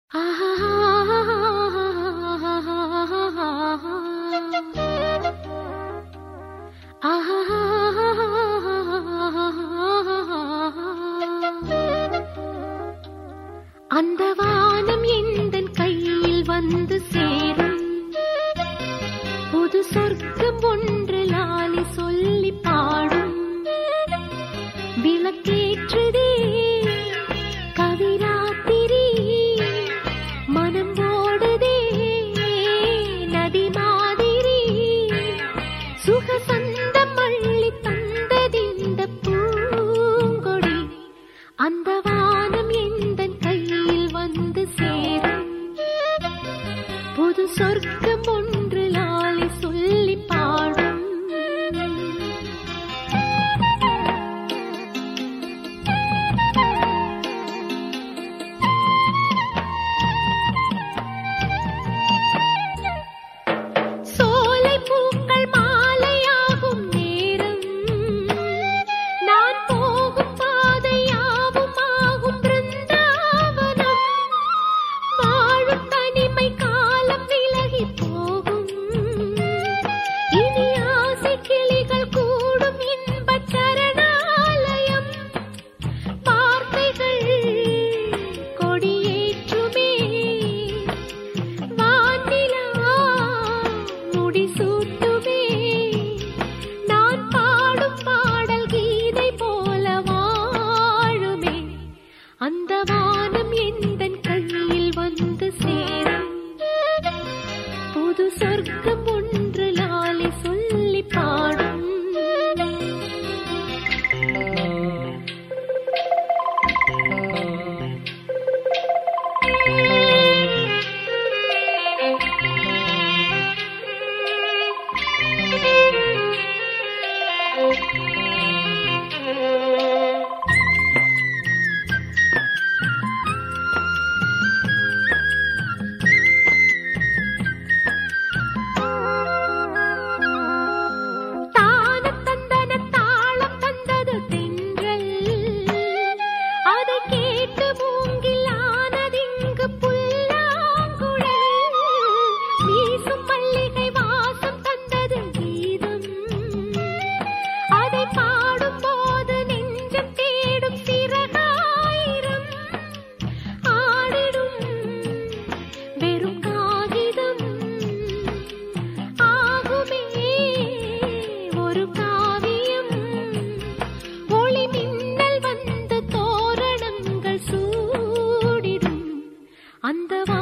அந்த வானம் எந்தன் கையில் வந்து சேரும் புது சொர்க்கம் ஒன்று லாலி சொல்லி பாடும் விளக்கேற்றுதே கவிராத்திரி மனம் ஓடுதே நதி மாதிரி சுகசந்தம் அள்ளி தந்ததிந்த பூங்கொடி அந்த வானம் எந்தன் கையில் வந்து சேரும் புது சொர்க்கம் ஒன்று லாலி சொல்லி பாடும் சோலை பூக்கள் மாலையாகும் நேரம் நான் போகும் பாதையாவும் ஆகும் பிருந்தாவனம் வாழும் தனிமை காலம் விலகி போகும் இனி ஆசை கிளிகள் கூடும் இன்பச் சரணாலயம் வார்த்தைகள் கொடியேற்றுமே வானிலா முடிசூட்டுமே நான் பாடும் பாடல் கீதை போல வாழுமே அந்த வானம் எந்தன் கையில் வந்து சேரும் புது சொர்க்கம் ஒன்று லாலி சொல்லி பாடும் தானம் தந்தன தாளம் தந்தது தென்றல் அதை கேட்டு மூங்கில் ஆனதிங்கு புல்லாங்குழல் வீசும் மல்லிகை வாசம் தந்தது கீதம் அதை பாடும் போது நெஞ்சம் தேடும் சிறகாயிரம் ஆடிடும் வெறும் காகிதம் ஆகுமே ஒரு காவியம் ஒளி மின்னல் வந்து தோரணங்கள் சூடிடும் அந்த